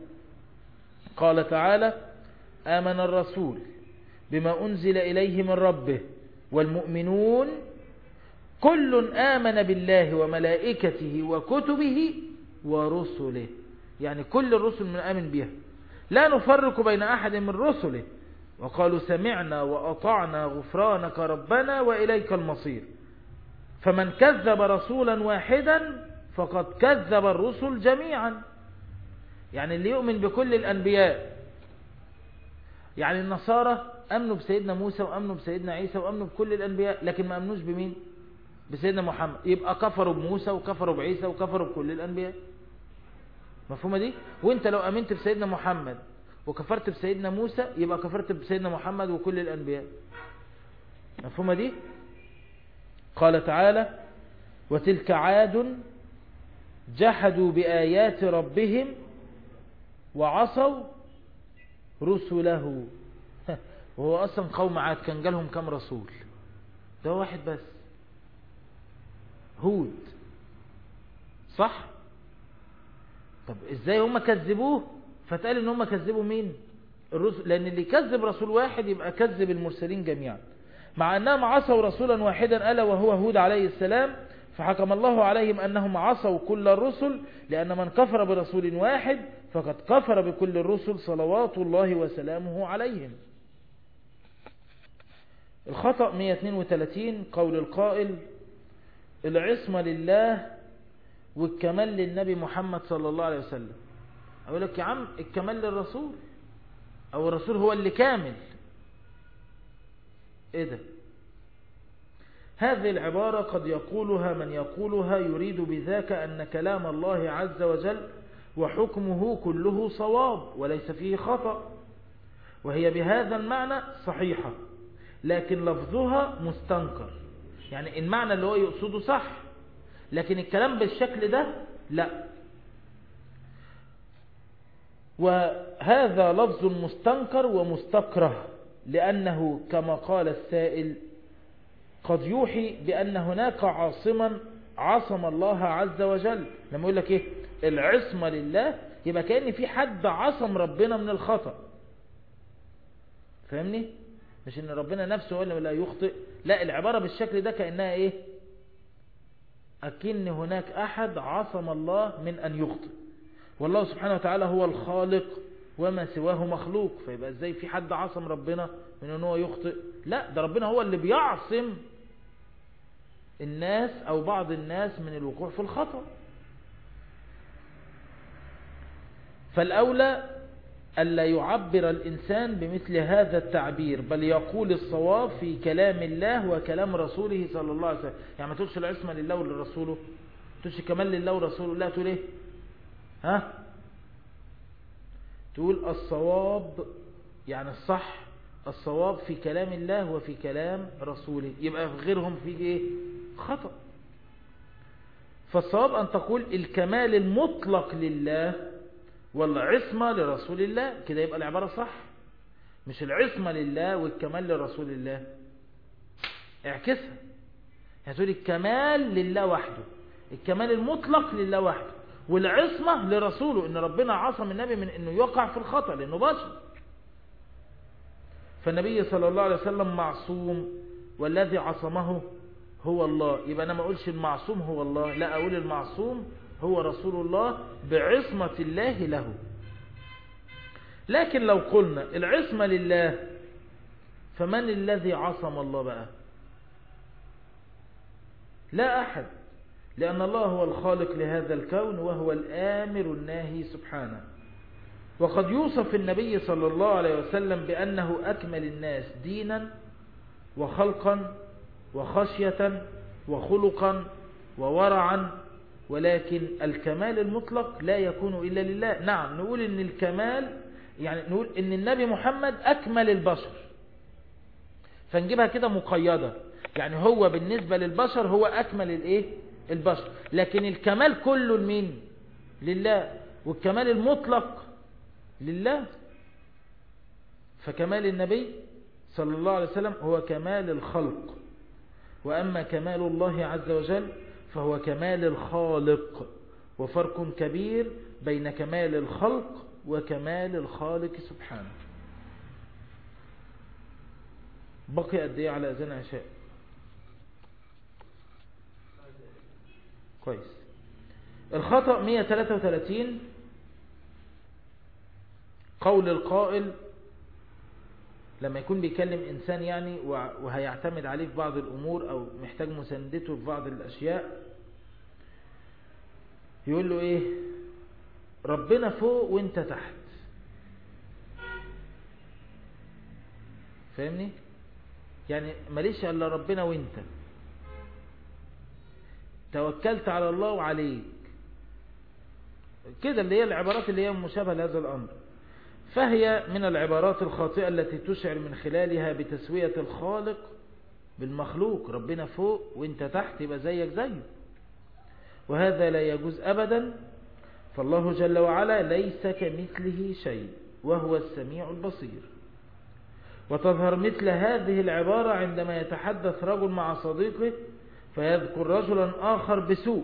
قال تعالى آمن الرسول بما أنزل إليه من ربه والمؤمنون كل آمن بالله وملائكته وكتبه ورسله يعني كل الرسل من آمن بها لا نفرق بين أحد من رسله وقالوا سمعنا وأطعنا غفرانك ربنا وإليك المصير فمن كذب رسولا واحدا فقد كذب الرسل جميعا يعني اللي يؤمن بكل الأنبياء يعني النصارى أمنوا بسيدنا موسى وأمنوا بسيدنا عيسى وأمنوا بكل الأنبياء لكن ما أمنوش بمين بسيدنا محمد يبقى كفروا بموسى وكفروا بعيسى وكفروا بكل الأنبياء مفهومة دي وانت لو أمنت بسيدنا محمد وكفرت بسيدنا موسى يبقى كفرت بسيدنا محمد وكل الأنبياء مفهومة دي قال تعالى وتلك عاد جحدوا بآيات ربهم وعصوا رسله وهو أصلا قوم عاد كان جالهم كم رسول ده واحد بس هود صح طب ازاي هم كذبوه فتقال ان هم كذبوا مين الرسل لان اللي كذب رسول واحد يبقى كذب المرسلين جميعا مع انهم عصوا رسولا واحدا الا وهو هود عليه السلام فحكم الله عليهم انهم عصوا كل الرسل لان من كفر برسول واحد فقد كفر بكل الرسل صلوات الله وسلامه عليهم الخطأ 132 قول القائل العصمة لله والكمال للنبي محمد صلى الله عليه وسلم أقول لك يا عم الكمال للرسول أو الرسول هو اللي كامل إيه ده هذه العبارة قد يقولها من يقولها يريد بذاك أن كلام الله عز وجل وحكمه كله صواب وليس فيه خطأ وهي بهذا المعنى صحيحة لكن لفظها مستنكر يعني المعنى اللي هو يقصده صح لكن الكلام بالشكل ده لا وهذا لفظ مستنكر ومستكره لأنه كما قال السائل قد يوحي بأن هناك عاصما عصم الله عز وجل لما يقول لك ايه العصمة لله يبقى كأن في حد عصم ربنا من الخطأ فاهمني مش ان ربنا نفسه هو اللي لا يخطئ لا العبارة بالشكل ده كأنها ايه أكن هناك أحد عصم الله من أن يخطئ والله سبحانه وتعالى هو الخالق وما سواه مخلوق فيبقى ازاي في حد عصم ربنا من ان هو يخطئ لا ده ربنا هو اللي بيعصم الناس او بعض الناس من الوقوع في الخطأ فالأولى ألا يعبر الإنسان بمثل هذا التعبير بل يقول الصواب في كلام الله وكلام رسوله صلى الله عليه وسلم يعني ما تقولش العصمة لله ولرسوله تقولش كمال لله ورسوله لا تقول ايه ها تقول الصواب يعني الصح الصواب في كلام الله وفي كلام رسوله يبقى في غيرهم في ايه خطأ فالصواب أن تقول الكمال المطلق لله والعصمة لرسول الله كده يبقى العبارة صح مش العصمة لله والكمال لرسول الله اعكسها هتقول الكمال لله وحده الكمال المطلق لله وحده والعصمة لرسوله ان ربنا عصم النبي من انه يقع في الخطأ لانه بشر فالنبي صلى الله عليه وسلم معصوم والذي عصمه هو الله يبقى انا ما اقولش المعصوم هو الله لا اقول المعصوم هو رسول الله بعصمة الله له لكن لو قلنا العصمة لله فمن الذي عصم الله بقى لا أحد لأن الله هو الخالق لهذا الكون وهو الآمر الناهي سبحانه وقد يوصف النبي صلى الله عليه وسلم بأنه أكمل الناس دينا وخلقا وخشية وخلقا وورعا ولكن الكمال المطلق لا يكون إلا لله نعم نقول إن الكمال يعني نقول إن النبي محمد أكمل البشر فنجيبها كده مقيدة يعني هو بالنسبة للبشر هو أكمل الإيه البشر لكن الكمال كله لمين لله والكمال المطلق لله فكمال النبي صلى الله عليه وسلم هو كمال الخلق وأما كمال الله عز وجل فهو كمال الخالق وفرق كبير بين كمال الخلق وكمال الخالق سبحانه بقي قد ايه على اذان عشاء كويس الخطأ 133 قول القائل لما يكون بيكلم إنسان يعني وهيعتمد عليه في بعض الأمور أو محتاج مساندته في بعض الأشياء يقول له إيه ربنا فوق وانت تحت فاهمني يعني ماليش إلا ربنا وانت توكلت على الله وعليك كده اللي هي العبارات اللي هي مشابهة لهذا الأمر فهي من العبارات الخاطئة التي تشعر من خلالها بتسوية الخالق بالمخلوق ربنا فوق وانت تحت يبقى زيك زيه وهذا لا يجوز أبدا فالله جل وعلا ليس كمثله شيء وهو السميع البصير وتظهر مثل هذه العبارة عندما يتحدث رجل مع صديقه فيذكر رجلا آخر بسوء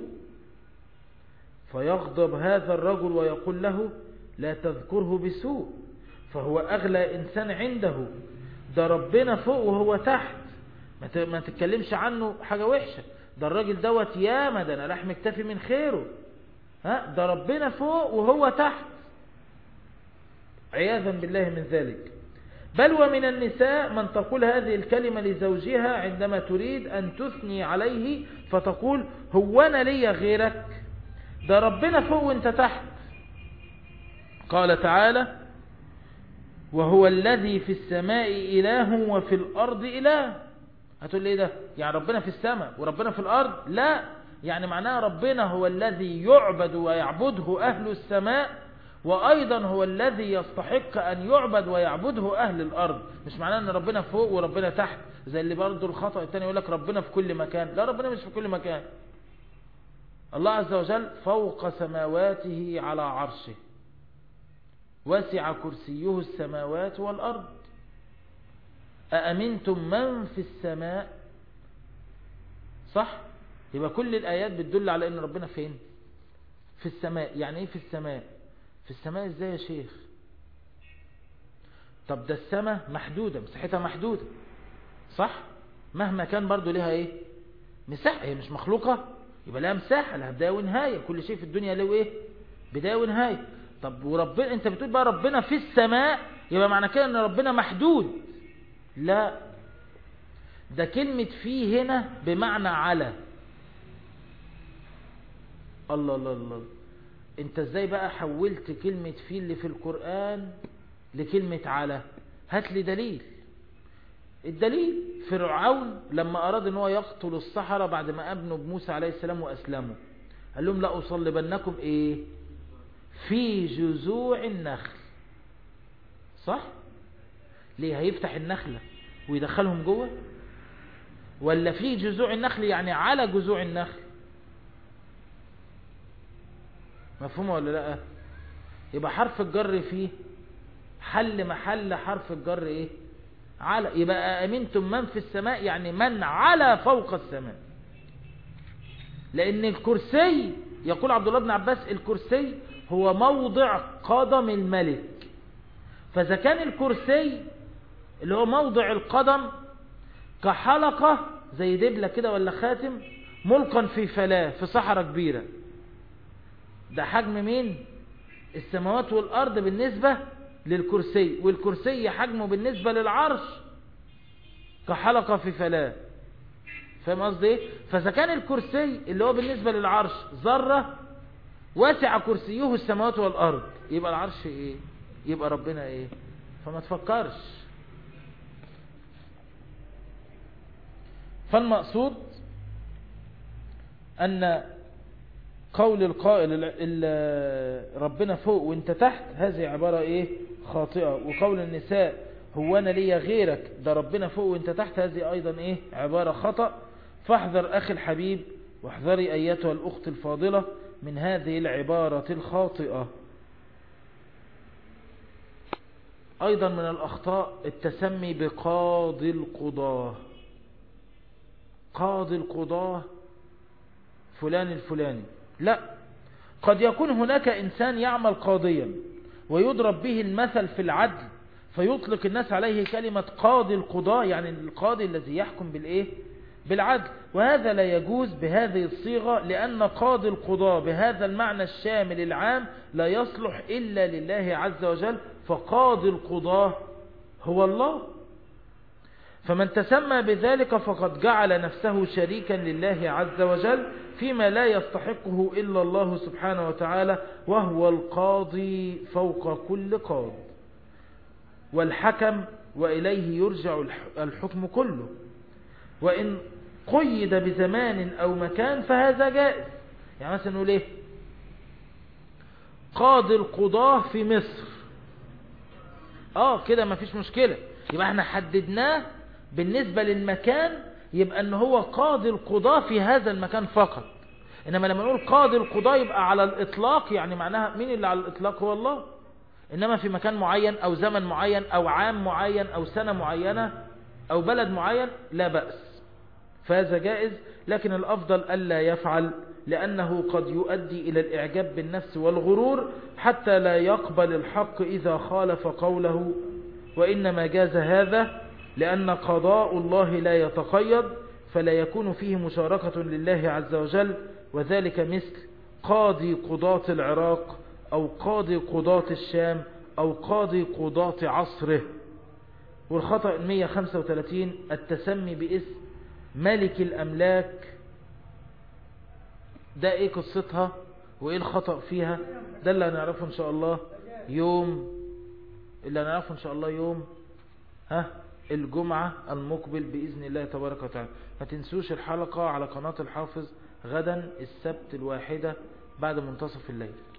فيغضب هذا الرجل ويقول له لا تذكره بسوء فهو أغلى إنسان عنده ده ربنا فوق وهو تحت ما تتكلمش عنه حاجة وحشة ده الراجل دوت ياما ده أنا راح مكتفي من خيره ها ده ربنا فوق وهو تحت عياذا بالله من ذلك بل ومن النساء من تقول هذه الكلمة لزوجها عندما تريد أن تثني عليه فتقول هو أنا لي غيرك ده ربنا فوق وانت تحت قال تعالى وهو الذي في السماء إله وفي الأرض إله هتقول لي ده يعني ربنا في السماء وربنا في الأرض لا يعني معناه ربنا هو الذي يعبد ويعبده أهل السماء وأيضا هو الذي يستحق أن يعبد ويعبده أهل الأرض مش معناه أن ربنا فوق وربنا تحت زي اللي برضه الخطأ التاني يقول لك ربنا في كل مكان لا ربنا مش في كل مكان الله عز وجل فوق سماواته على عرشه وسع كرسيه السماوات والأرض أأمنتم من في السماء صح يبقى كل الآيات بتدل على أن ربنا فين في السماء يعني ايه في السماء في السماء ازاي يا شيخ طب ده السماء محدودة مساحتها محدودة صح مهما كان برضو لها ايه مساحة هي مش مخلوقة يبقى لها مساحة لها بداية ونهاية كل شيء في الدنيا له ايه بداية ونهاية طب وربنا انت بتقول بقى ربنا في السماء يبقى معنى كده ان ربنا محدود لا ده كلمة فيه هنا بمعنى على الله الله الله انت ازاي بقى حولت كلمة في اللي في القرآن لكلمة على هات لي دليل الدليل فرعون لما أراد ان هو يقتل الصحراء بعد ما أبنوا بموسى عليه السلام وأسلموا قال لهم لا أصلبنكم إيه في جذوع النخل صح ليه هيفتح النخلة ويدخلهم جوه ولا في جذوع النخل يعني على جذوع النخل مفهومة ولا لا يبقى حرف الجر فيه حل محل حرف الجر ايه على يبقى امنتم من في السماء يعني من على فوق السماء لان الكرسي يقول عبد الله بن عباس الكرسي هو موضع قدم الملك فإذا كان الكرسي اللي هو موضع القدم كحلقة زي دبلة كده ولا خاتم ملقا في فلاة في صحراء كبيرة ده حجم مين السماوات والأرض بالنسبة للكرسي والكرسي حجمه بالنسبة للعرش كحلقة في فلاة فاهم قصدي ايه فاذا كان الكرسي اللي هو بالنسبة للعرش ذرة واسع كرسيه السماوات والارض يبقى العرش ايه يبقى ربنا ايه فما تفكرش فالمقصود ان قول القائل ربنا فوق وانت تحت هذه عبارة ايه خاطئة وقول النساء هو انا ليا غيرك ده ربنا فوق وانت تحت هذه ايضا ايه عبارة خطأ فاحذر اخي الحبيب واحذري ايتها الاخت الفاضلة من هذه العبارة الخاطئة ايضا من الاخطاء التسمي بقاضي القضاة قاضي القضاة فلان الفلاني لا قد يكون هناك انسان يعمل قاضيا ويضرب به المثل في العدل فيطلق الناس عليه كلمة قاضي القضاء يعني القاضي الذي يحكم بالإيه؟ بالعدل وهذا لا يجوز بهذه الصيغة لأن قاضي القضاء بهذا المعنى الشامل العام لا يصلح إلا لله عز وجل فقاضي القضاء هو الله فمن تسمى بذلك فقد جعل نفسه شريكا لله عز وجل فيما لا يستحقه إلا الله سبحانه وتعالى وهو القاضي فوق كل قاض والحكم وإليه يرجع الحكم كله وإن قيد بزمان أو مكان فهذا جائز يعني مثلا نقول إيه قاضي القضاة في مصر آه كده ما فيش مشكلة يبقى احنا حددناه بالنسبة للمكان يبقى ان هو قاضي القضاة في هذا المكان فقط انما لما نقول قاضي القضاة يبقى على الاطلاق يعني معناها مين اللي على الاطلاق هو الله انما في مكان معين او زمن معين او عام معين او سنة معينة او بلد معين لا بأس فهذا جائز لكن الافضل الا يفعل لانه قد يؤدي الى الاعجاب بالنفس والغرور حتى لا يقبل الحق اذا خالف قوله وانما جاز هذا لان قضاء الله لا يتقيد فلا يكون فيه مشاركة لله عز وجل وذلك مثل قاضي قضاة العراق أو قاضي قضاة الشام أو قاضي قضاة عصره والخطأ 135 التسمي باسم ملك الأملاك ده ايه قصتها وايه الخطأ فيها ده اللي هنعرفه ان شاء الله يوم اللي هنعرفه ان شاء الله يوم ها الجمعة المقبل بإذن الله تبارك وتعالى ما تنسوش الحلقة على قناة الحافظ غدا السبت الواحدة بعد منتصف الليل